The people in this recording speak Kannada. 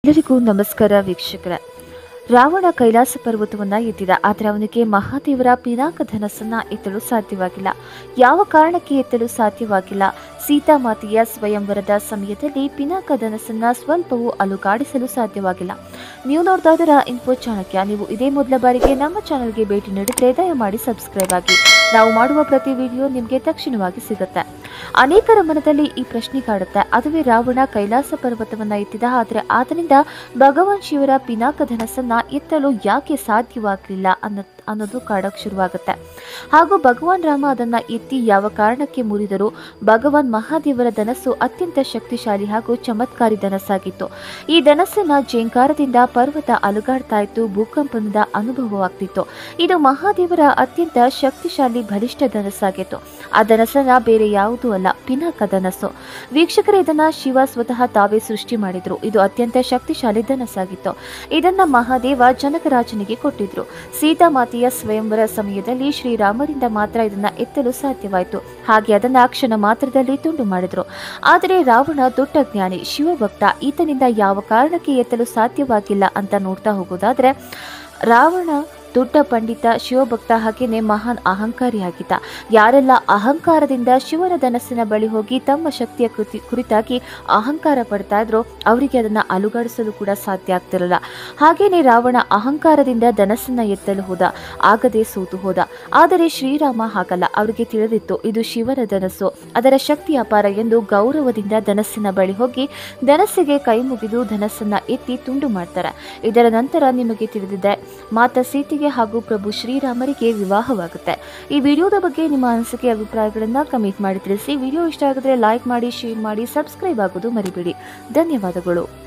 ಎಲ್ಲರಿಗೂ ನಮಸ್ಕಾರ ವೀಕ್ಷಕರ ರಾವಣ ಕೈಲಾಸ ಪರ್ವತವನ್ನ ಎತ್ತಿದ ಆದರೆ ಅವನಿಗೆ ಮಹಾದೇವರ ಪಿನಾಕ ಧನಸ್ಸನ್ನ ಎತ್ತಲು ಸಾಧ್ಯವಾಗಿಲ್ಲ ಯಾವ ಕಾರಣಕ್ಕೆ ಎತ್ತಲು ಸಾಧ್ಯವಾಗಿಲ್ಲ ಸೀತಾಮಾತೆಯ ಸ್ವಯಂವರದ ಸಮಯದಲ್ಲಿ ಪಿನಾಕ ಧನಸ್ಸನ್ನ ಸ್ವಲ್ಪವೂ ಅಲುಗಾಡಿಸಲು ಸಾಧ್ಯವಾಗಿಲ್ಲ ನೀವು ನೋಡ್ತಾ ಇದ್ದೀರಾ ಇನ್ಫೋ ಚಾಣಕ್ಯ ನೀವು ಇದೇ ಮೊದಲ ಬಾರಿಗೆ ನಮ್ಮ ಚಾನಲ್ಗೆ ಭೇಟಿ ನೀಡಿದ್ರೆ ದಯಮಾಡಿ ಸಬ್ಸ್ಕ್ರೈಬ್ ಆಗಿ ನಾವು ಮಾಡುವ ಪ್ರತಿ ವಿಡಿಯೋ ನಿಮಗೆ ತಕ್ಷಣವಾಗಿ ಸಿಗುತ್ತೆ ಅನೇಕರ ಮನದಲ್ಲಿ ಈ ಪ್ರಶ್ನೆ ಕಾಡುತ್ತೆ ಅದುವೇ ರಾವಣ ಕೈಲಾಸ ಪರ್ವತವನ್ನ ಎತ್ತಿದ ಆದರೆ ಆತನಿಂದ ಭಗವಾನ್ ಶಿವರ ಪಿನಾಕ ಧನಸ್ಸನ್ನ ಎತ್ತಲು ಯಾಕೆ ಸಾಧ್ಯವಾಗಲಿಲ್ಲ ಅನ್ನೋ ಅನ್ನೋದು ಕಾಡಕ್ ಶುರುವಾಗುತ್ತೆ ಹಾಗೂ ಭಗವಾನ್ ರಾಮ ಅದನ್ನ ಎತ್ತಿ ಯಾವ ಕಾರಣಕ್ಕೆ ಮುರಿದರೂ ಭಗವಾನ್ ಮಹಾದೇವರ ಧನಸ್ಸು ಅತ್ಯಂತ ಶಕ್ತಿಶಾಲಿ ಹಾಗೂ ಚಮತ್ಕಾರಿ ಧನಸ್ಸಾಗಿತ್ತು ಈ ಧನಸ್ಸಿನ ಜೇಂಕಾರದಿಂದ ಪರ್ವತ ಅಲುಗಾಡ್ತಾ ಇತ್ತು ಭೂಕಂಪನದ ಅನುಭವವಾಗ್ತಿತ್ತು ಇದು ಮಹಾದೇವರ ಅತ್ಯಂತ ಶಕ್ತಿಶಾಲಿ ಬಲಿಷ್ಠ ಧನಸ್ಸಾಗಿತ್ತು ಆ ಧನಸ್ಸನ್ನ ಬೇರೆ ಯಾವುದೂ ಅಲ್ಲ ಪಿನಾಕ ಧನಸ್ಸು ವೀಕ್ಷಕರೇ ಇದನ್ನ ಶಿವ ಸ್ವತಃ ತಾವೇ ಸೃಷ್ಟಿ ಮಾಡಿದ್ರು ಇದು ಅತ್ಯಂತ ಶಕ್ತಿಶಾಲಿ ಧನಸ್ಸಾಗಿತ್ತು ಇದನ್ನ ಮಹಾದೇವ ಜನಕರಾಜನಿಗೆ ಕೊಟ್ಟಿದ್ರು ಸೀತಾಮಾತೆಯ ಸ್ವಯಂವರ ಸಮಯದಲ್ಲಿ ಶ್ರೀರಾಮರಿಂದ ಮಾತ್ರ ಇದನ್ನ ಎತ್ತಲು ಸಾಧ್ಯವಾಯಿತು ಹಾಗೆ ಅದನ್ನ ಕ್ಷಣ ಮಾತ್ರದಲ್ಲಿ ತುಂಡು ಮಾಡಿದ್ರು ಆದರೆ ರಾವಣ ದೊಡ್ಡ ಜ್ಞಾನಿ ಶಿವಭಕ್ತ ಈತನಿಂದ ಯಾವ ಕಾರಣಕ್ಕೆ ಎತ್ತಲು ಸಾಧ್ಯವಾಗಿಲ್ಲ ಅಂತ ನೋಡ್ತಾ ಹೋಗೋದಾದ್ರೆ ರಾವಣ ದೊಡ್ಡ ಪಂಡಿತ ಶಿವಭಕ್ತ ಹಾಗೇನೆ ಮಹಾನ್ ಅಹಂಕಾರಿಯಾಗಿದ್ದ ಯಾರೆಲ್ಲ ಅಹಂಕಾರದಿಂದ ಶಿವನ ಧನಸ್ಸಿನ ಬಳಿ ಹೋಗಿ ತಮ್ಮ ಶಕ್ತಿಯ ಕೃತಿ ಕುರಿತಾಗಿ ಅಹಂಕಾರ ಪಡ್ತಾ ಇದ್ರೋ ಅವರಿಗೆ ಅದನ್ನ ಅಲುಗಾಡಿಸಲು ಕೂಡ ಸಾಧ್ಯ ಆಗ್ತಿರಲಿಲ್ಲ ಹಾಗೇನೆ ರಾವಣ ಅಹಂಕಾರದಿಂದ ಧನಸ್ಸನ್ನ ಎತ್ತಲು ಹೋದ ಆಗದೆ ಸೋತು ಹೋದ ಆದರೆ ಶ್ರೀರಾಮ ಹಾಗಲ್ಲ ಅವರಿಗೆ ತಿಳಿದಿತ್ತು ಇದು ಶಿವನ ಧನಸ್ಸು ಅದರ ಶಕ್ತಿ ಅಪಾರ ಎಂದು ಗೌರವದಿಂದ ಧನಸ್ಸಿನ ಬಳಿ ಹೋಗಿ ಧನಸ್ಸಿಗೆ ಕೈ ಮುಗಿದು ಧನಸ್ಸನ್ನ ಎತ್ತಿ ತುಂಡು ಮಾಡ್ತಾರೆ ಇದರ ನಂತರ ನಿಮಗೆ ತಿಳಿದಿದೆ ಮಾತಾ ಸೀತೆಗೆ ಹಾಗೂ ಪ್ರಭು ಶ್ರೀರಾಮರಿಗೆ ವಿವಾಹವಾಗುತ್ತೆ ಈ ವಿಡಿಯೋದ ಬಗ್ಗೆ ನಿಮ್ಮ ಅನಿಸಿಕೆ ಅಭಿಪ್ರಾಯಗಳನ್ನ ಕಮೆಂಟ್ ಮಾಡಿ ತಿಳಿಸಿ ವಿಡಿಯೋ ಇಷ್ಟ ಆಗಿದ್ರೆ ಲೈಕ್ ಮಾಡಿ ಶೇರ್ ಮಾಡಿ ಸಬ್ಸ್ಕ್ರೈಬ್ ಆಗೋದು ಮರಿಬೇಡಿ ಧನ್ಯವಾದಗಳು